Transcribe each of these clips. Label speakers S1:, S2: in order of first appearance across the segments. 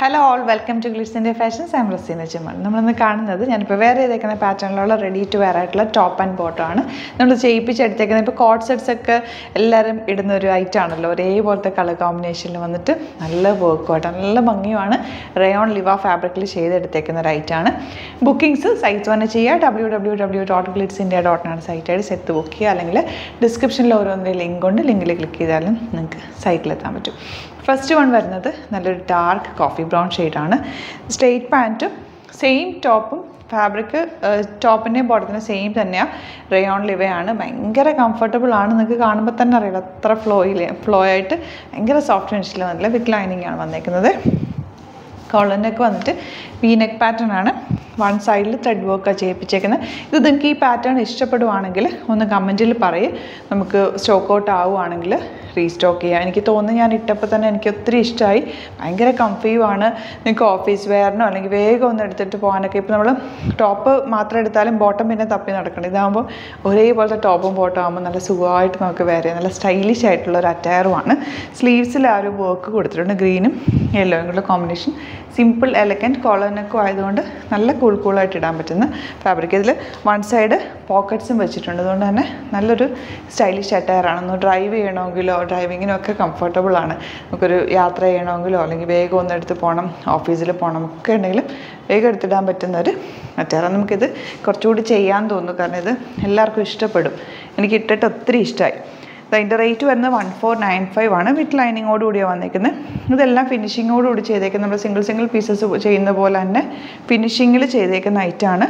S1: hello all welcome to Glitz India fashions I'm Raseena Chemmal നമ്മളിന്ന് കാണുന്നത് ഞാനിപ്പോൾ വേറെ ചെയ്തേക്കുന്ന പാറ്റേണിലുള്ള റെഡി ടു വെയർ ആയിട്ടുള്ള ടോപ്പ് ആൻഡ് ബോട്ടം ആണ് നമ്മൾ ചെയ്യിപ്പിച്ചെടുത്തേക്കുന്നത് ഇപ്പോൾ കോട്ട് സെറ്റ്സ് ഒക്കെ എല്ലാവരും ഇടുന്ന ഒരു ഐറ്റം ആണല്ലോ ഒരേപോലത്തെ കളർ കോമ്പിനേഷനിൽ വന്നിട്ട് നല്ല വർക്കും നല്ല ഭംഗിയുമാണ് റയോൺ ലിവ ഫാബ്രിക്കിൽ ചെയ്തെടുത്തേക്കുന്ന ഒരു ഐറ്റം ആണ് ബുക്കിംഗ്സ് സൈറ്റ് തന്നെ ചെയ്യുക W W W dot Glitz India ഡോട്ടിനാണ് സൈറ്റായിട്ട് സെറ്റ് ബുക്ക് ചെയ്യുക അല്ലെങ്കിൽ ഡിസ്ക്രിപ്ഷനിൽ ഓരോന്നിൻ്റെ ലിങ്ക് ഉണ്ട് ലിങ്കിൽ ക്ലിക്ക് ചെയ്താലും നിങ്ങൾക്ക് സൈറ്റിലെത്താൻ പറ്റും ഫസ്റ്റ് വൺ വരുന്നത് നല്ലൊരു ഡാർക്ക് കോഫി ബ്രൗൺ ഷെയ്ഡാണ് സ്ട്രെയിറ്റ് പാൻറ്റും സെയിം ടോപ്പും ഫാബ്രിക് ടോപ്പിൻ്റെയും ബോട്ടത്തിൻ്റെ സെയിം തന്നെയാണ് റയോൺ ലിവയാണ് ഭയങ്കര കംഫർട്ടബിൾ ആണ് നിങ്ങൾക്ക് കാണുമ്പോൾ തന്നെ അറിയില്ല അത്ര ഫ്ലോയിൽ ഫ്ലോ ആയിട്ട് ഭയങ്കര സോഫ്റ്റ് ഫിനിഷിൽ വന്നില്ല വിത്ത് ലൈനിങ് ആണ് വന്നേക്കുന്നത് കോളനൊക്കെ വന്നിട്ട് വി നെക്ക് പാറ്റേൺ ആണ് വൺ സൈഡിൽ ത്രെഡ് വർക്കാണ് ചെയ്യിപ്പിച്ചേക്കുന്നത് ഇത് നിങ്ങൾക്ക് ഈ പാറ്റേൺ ഇഷ്ടപ്പെടുവാണെങ്കിൽ ഒന്ന് കമൻറ്റിൽ പറയ് നമുക്ക് സ്റ്റോക്ക് ഔട്ട് ആവുകയാണെങ്കിൽ റീസ്റ്റോക്ക് ചെയ്യാം എനിക്ക് തോന്നുന്നു ഞാൻ ഇട്ടപ്പോൾ തന്നെ എനിക്ക് ഒത്തിരി ഇഷ്ടമായി ഭയങ്കര കംഫീവാണ് നിങ്ങൾക്ക് ഓഫീസ് വെയറിനോ അല്ലെങ്കിൽ വേഗം ഒന്ന് എടുത്തിട്ട് പോകാനൊക്കെ ഇപ്പോൾ നമ്മൾ ടോപ്പ് മാത്രം എടുത്താലും ബോട്ടം പിന്നെ തപ്പി നടക്കണം ഇതാകുമ്പോൾ ഒരേപോലത്തെ ടോപ്പും ബോട്ടം ആകുമ്പോൾ നല്ല സുഖമായിട്ട് നമുക്ക് വേറെ നല്ല സ്റ്റൈലിഷ് ആയിട്ടുള്ള ഒരു അറ്റയറുമാണ് സ്ലീവ്സിൽ ആ ഒരു വർക്ക് കൊടുത്തിട്ടുണ്ട് ഗ്രീനും യെല്ലോയും കൂടെ കോമ്പിനേഷൻ സിമ്പിൾ എലഗൻറ്റ് കോളനൊക്കെ ആയതുകൊണ്ട് നല്ല കൂൾ കൂളായിട്ട് ഇടാൻ പറ്റുന്ന ഫാബ്രിക് ഇതിൽ വൺ സൈഡ് പോക്കറ്റ്സും വെച്ചിട്ടുണ്ട് അതുകൊണ്ട് തന്നെ നല്ലൊരു സ്റ്റൈലിഷ് അറ്റയറാണ് ഒന്ന് ഡ്രൈവ് ചെയ്യണമെങ്കിലോ ഡ്രൈവിങ്ങിനോ ഒക്കെ കംഫർട്ടബിൾ ആണ് നമുക്കൊരു യാത്ര ചെയ്യണമെങ്കിലോ അല്ലെങ്കിൽ വേഗം ഒന്ന് എടുത്ത് പോകണം ഓഫീസിൽ പോകണം ഒക്കെ ഉണ്ടെങ്കിലും വേഗം എടുത്തിടാൻ പറ്റുന്ന ഒരു അറ്റയറാണ് നമുക്കിത് കുറച്ചുകൂടി ചെയ്യാൻ തോന്നുന്നു കാരണം ഇത് എല്ലാവർക്കും ഇഷ്ടപ്പെടും എനിക്ക് ഇട്ടിട്ട് ഒത്തിരി ഇഷ്ടമായി അതിൻ്റെ റേറ്റ് വരുന്നത് വൺ ഫോർ നയൻ ഫൈവ് ആണ് വിത്ത് ലൈനിങ്ങോട് കൂടിയാണ് വന്നേക്കുന്നത് ഇതെല്ലാം ഫിനിഷിങ്ങോട് കൂടി ചെയ്തേക്കുന്നത് നമ്മൾ സിംഗിൾ സിംഗിൾ പീസസ് ചെയ്യുന്ന പോലെ തന്നെ ഫിനിഷിങ്ങിൽ ചെയ്തേക്കുന്ന ഐറ്റാണ്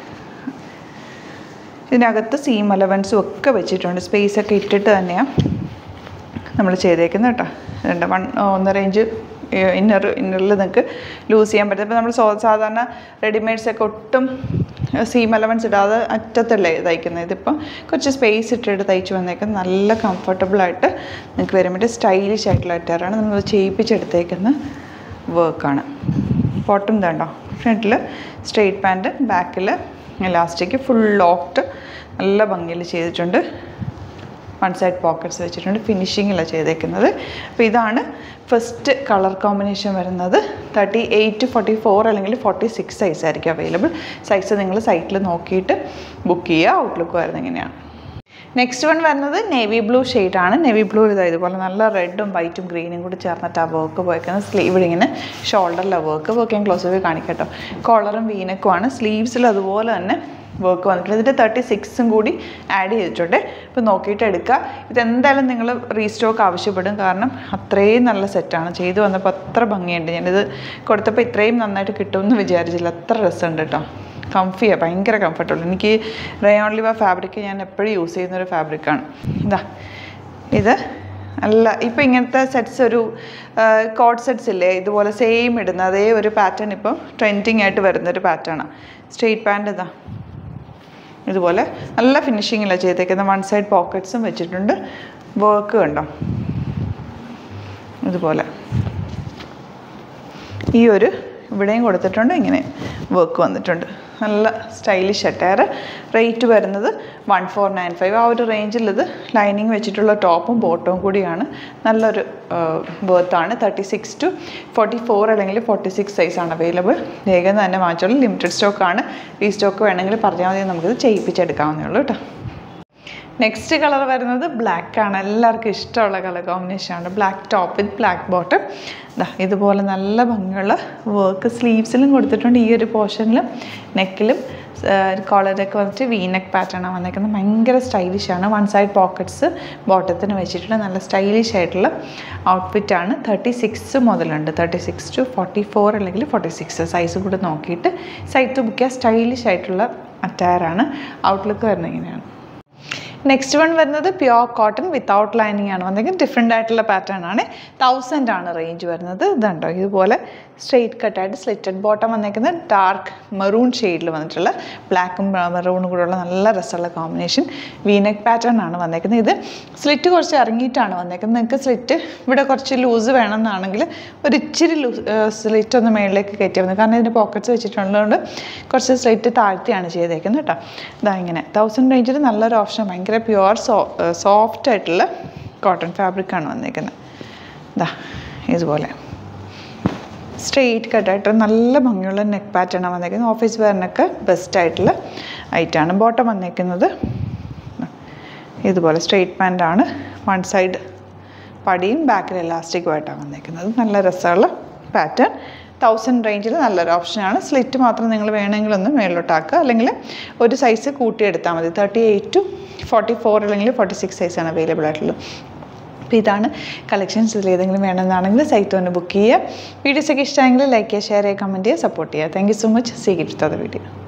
S1: ഇതിനകത്ത് സീം അലവൻസും ഒക്കെ വെച്ചിട്ടുണ്ട് സ്പേസ് ഒക്കെ ഇട്ടിട്ട് തന്നെയാണ് നമ്മൾ ചെയ്തേക്കുന്നത് കേട്ടോ രണ്ട് വൺ ഒന്നര ഇഞ്ച് ഇന്നർ ഇന്നറിൽ നിങ്ങൾക്ക് ലൂസ് ചെയ്യാൻ പറ്റും ഇപ്പോൾ നമ്മൾ സാധാരണ റെഡിമെയ്ഡ്സ് ഒക്കെ ഒട്ടും സീം അലവൻസ് ഇടാതെ അറ്റത്തല്ലേ തയ്ക്കുന്നത് ഇതിപ്പം കുറച്ച് സ്പേസ് ഇട്ടിട്ട് തയ്ച്ച് വന്നേക്കുന്നത് നല്ല കംഫർട്ടബിളായിട്ട് നിങ്ങൾക്ക് വരാൻ പറ്റിയ സ്റ്റൈലിഷ് ആയിട്ടുള്ള അറ്റാറാണ് നമ്മൾ ചെയ്യിപ്പിച്ചെടുത്തേക്കുന്ന വർക്കാണ് ബോട്ടം ഇതുണ്ടോ ഫ്രണ്ടിൽ സ്ട്രെയിറ്റ് പാൻറ്റ് ബാക്കിൽ ഇലാസ്റ്റിക് ഫുൾ ലോക്ക്ഡ് നല്ല ഭംഗിയിൽ ചെയ്തിട്ടുണ്ട് വൺ സൈഡ് പോക്കറ്റ്സ് വെച്ചിട്ടുണ്ട് ഫിനിഷിങ്ങിലാണ് ചെയ്തേക്കുന്നത് അപ്പോൾ ഇതാണ് ഫസ്റ്റ് കളർ കോമ്പിനേഷൻ വരുന്നത് തേർട്ടി എയ്റ്റ് ഫോർട്ടി ഫോർ അല്ലെങ്കിൽ ഫോർട്ടി സിക്സ് സൈസ് ആയിരിക്കും അവൈലബിൾ സൈസ് നിങ്ങൾ സൈറ്റിൽ നോക്കിയിട്ട് ബുക്ക് ചെയ്യുക ഔട്ട്ലുക്ക് വരുന്നത് എങ്ങനെയാണ് നെക്സ്റ്റ് വൺ വരുന്നത് നേവി ബ്ലൂ ആണ് നേവി ബ്ലൂ ഇതാ ഇതുപോലെ നല്ല റെഡും വൈറ്റും ഗ്രീനും കൂടി ചേർന്നിട്ട് ആ വർക്ക് പോയിക്കുന്നത് സ്ലീവ് ഇങ്ങനെ ഷോൾഡറിലെ വർക്ക് വർക്ക് ഞാൻ ക്ലോസ് പോയി കാണിക്കട്ടോ കോളറും വീനക്കുമാണ് സ്ലീവ്സിൽ അതുപോലെ തന്നെ വർക്ക് വന്നിട്ടുണ്ട് ഇതിൻ്റെ തേർട്ടി സിക്സും കൂടി ആഡ് ചെയ്തിട്ടുണ്ട് ഇപ്പോൾ നോക്കിയിട്ട് എടുക്കുക ഇതെന്തായാലും നിങ്ങൾ റീസ്റ്റോക്ക് ആവശ്യപ്പെടും കാരണം അത്രയും നല്ല സെറ്റാണ് ചെയ്തു വന്നപ്പോൾ അത്ര ഭംഗിയുണ്ട് ഞാനിത് കൊടുത്തപ്പോൾ ഇത്രയും നന്നായിട്ട് കിട്ടുമെന്ന് വിചാരിച്ചില്ല അത്ര രസമുണ്ട് കേട്ടോ കംഫിയാണ് ഭയങ്കര കംഫർട്ടബിൾ എനിക്ക് റയോൺ ലിവ ഫാബ്രിക് ഞാൻ എപ്പോഴും യൂസ് ചെയ്യുന്നൊരു ഫാബ്രിക്കാണ് ഇതാ ഇത് അല്ല ഇപ്പം ഇങ്ങനത്തെ സെറ്റ്സ് ഒരു കോഡ് സെറ്റ്സ് ഇല്ലേ ഇതുപോലെ സെയിം ഇടുന്ന അതേ ഒരു പാറ്റേൺ ഇപ്പോൾ ട്രെൻഡിങ് ആയിട്ട് വരുന്നൊരു പാറ്റേണാണ് സ്ട്രെയിറ്റ് പാൻറ് ഇതാ ഇതുപോലെ നല്ല ഫിനിഷിങ്ങിലാണ് ചെയ്തേക്കുന്നത് വൺ സൈഡ് പോക്കറ്റ്സും വെച്ചിട്ടുണ്ട് വർക്ക് കണ്ടോ ഇതുപോലെ ഈ ഒരു ഇവിടെയും കൊടുത്തിട്ടുണ്ട് ഇങ്ങനെ വർക്ക് വന്നിട്ടുണ്ട് നല്ല സ്റ്റൈലിഷ് അറ്റയർ റേറ്റ് വരുന്നത് വൺ ഫോർ നയൻ ഫൈവ് ആ ഒരു റേഞ്ചിൽ ഇത് ലൈനിങ് വെച്ചിട്ടുള്ള ടോപ്പും ബോട്ടവും കൂടിയാണ് നല്ലൊരു ബേർത്താണ് thirty six to forty four അല്ലെങ്കിൽ ഫോർട്ടി സിക്സ് സൈസാണ് അവൈലബിൾ വേഗം തന്നെ വാങ്ങിച്ചോളൂ ലിമിറ്റഡ് സ്റ്റോക്കാണ് ഈ സ്റ്റോക്ക് വേണമെങ്കിൽ പറഞ്ഞാൽ മതി നമുക്കിത് ചെയ്യിപ്പിച്ചെടുക്കാവുന്നേ ഉള്ളൂ കേട്ടോ നെക്സ്റ്റ് കളർ വരുന്നത് ബ്ലാക്ക് ആണ് എല്ലാവർക്കും ഇഷ്ടമുള്ള കളർ കോമ്പിനേഷനാണ് black top with black bottom ഇതാ ഇതുപോലെ നല്ല ഭംഗിയുള്ള വർക്ക് സ്ലീവ്സിലും കൊടുത്തിട്ടുണ്ട് ഈ ഒരു പോർഷനിലും നെക്കിലും കോളറൊക്കെ വന്നിട്ട് വി നെക്ക് പാറ്റേണാണ് വന്നേക്കുന്നത് ഭയങ്കര സ്റ്റൈലിഷാണ് വൺ സൈഡ് പോക്കറ്റ്സ് ബോട്ടത്തിന് വെച്ചിട്ടുണ്ട് നല്ല സ്റ്റൈലിഷ് ആയിട്ടുള്ള ഔട്ട്ഫിറ്റാണ് തേർട്ടി സിക്സ് മുതലുണ്ട് thirty six to forty four അല്ലെങ്കിൽ ഫോർട്ടി സിക്സ് സൈസ് കൂടെ നോക്കിയിട്ട് സൈറ്റ് ബുക്ക് ചെയ്യുക സ്റ്റൈലിഷ് ആയിട്ടുള്ള അറ്റയറാണ് ഔട്ട്ലുക്ക് വരുന്നത് ഇങ്ങനെയാണ് നെക്സ്റ്റ് വൺ വരുന്നത് പ്യോർ കോട്ടൺ വിത്തൗട്ട് ലൈനിങ് ആണ് വന്നെങ്കിൽ ഡിഫറെൻ്റ് ആയിട്ടുള്ള പാറ്റേൺ ആണ് തൗസൻഡ് ആണ് റേഞ്ച് വരുന്നത് ഇതുണ്ടോ ഇതുപോലെ സ്ട്രെയിറ്റ് കട്ടായിട്ട് സ്ലിറ്റഡ് ബോട്ടം വന്നേക്കുന്നത് ഡാർക്ക് മെറൂൺ ഷെയ്ഡിൽ വന്നിട്ടുള്ള ബ്ലാക്കും മെറൂണും കൂടെയുള്ള നല്ല രസമുള്ള കോമ്പിനേഷൻ വീനെക്ക് പാറ്റേൺ ആണ് വന്നേക്കുന്നത് ഇത് സ്ലിറ്റ് കുറച്ച് ഇറങ്ങിയിട്ടാണ് വന്നേക്കുന്നത് നിങ്ങൾക്ക് സ്ലിറ്റ് ഇവിടെ കുറച്ച് ലൂസ് വേണമെന്നാണെങ്കിൽ ഒരു ഇച്ചിരി ലൂസ് സ്ലിറ്റ് ഒന്ന് മേളിലേക്ക് കയറ്റി വന്നത് കാരണം ഇതിൻ്റെ പോക്കറ്റ്സ് വെച്ചിട്ടുള്ളതുകൊണ്ട് കുറച്ച് സ്ലിറ്റ് താഴ്ത്തിയാണ് ചെയ്തേക്കുന്നത് കേട്ടോ ഇതാ ഇങ്ങനെ തൗസൻഡ് റേഞ്ചിൽ നല്ലൊരു ഓപ്ഷൻ ഭയങ്കര പ്യുവർ സോ സോഫ്റ്റ് ആയിട്ടുള്ള കോട്ടൺ ഫാബ്രിക്കാണ് വന്നേക്കുന്നത് ഇതാ ഇതുപോലെ സ്ട്രെയിറ്റ് കട്ടായിട്ട് നല്ല ഭംഗിയുള്ള നെക്ക് പാറ്റേൺ വന്നേക്കുന്നത് ഓഫീസ് വെയറിനൊക്കെ ബെസ്റ്റ് ആയിട്ടുള്ള ഐറ്റാണ് ബോട്ടം വന്നേക്കുന്നത് ഇതുപോലെ സ്ട്രെയിറ്റ് പാൻ്റാണ് വൺ സൈഡ് പടിയും ബാക്കിൽ എലാസ്റ്റിക്കുമായിട്ടാണ് വന്നേക്കുന്നത് നല്ല രസമുള്ള പാറ്റേൺ തൗസൻഡ് റേഞ്ചിൽ നല്ലൊരു ഓപ്ഷനാണ് സ്ലിറ്റ് മാത്രം നിങ്ങൾ വേണമെങ്കിൽ ഒന്ന് മേളിലോട്ടാക്കുക അല്ലെങ്കിൽ ഒരു സൈസ് കൂട്ടിയെടുത്താൽ മതി thirty eight to forty four അല്ലെങ്കിൽ ഫോർട്ടി സിക്സ് സൈസാണ് അവൈലബിൾ ആയിട്ടുള്ളത് അപ്പോൾ ഇതാണ് കളക്ഷൻസ് ഇതിൽ ഏതെങ്കിലും വേണമെന്നാണെങ്കിൽ സൈറ്റ് ഒന്ന് ബുക്ക് ചെയ്യുക വീഡിയോസൊക്കെ ഇഷ്ടമെങ്കിൽ ലൈക്ക് ചെയ്യുക ഷെയർ ചെയ്യുക കമൻറ്റ് ചെയ്യുക സപ്പോർട്ട് ചെയ്യുക thank you so much see gift video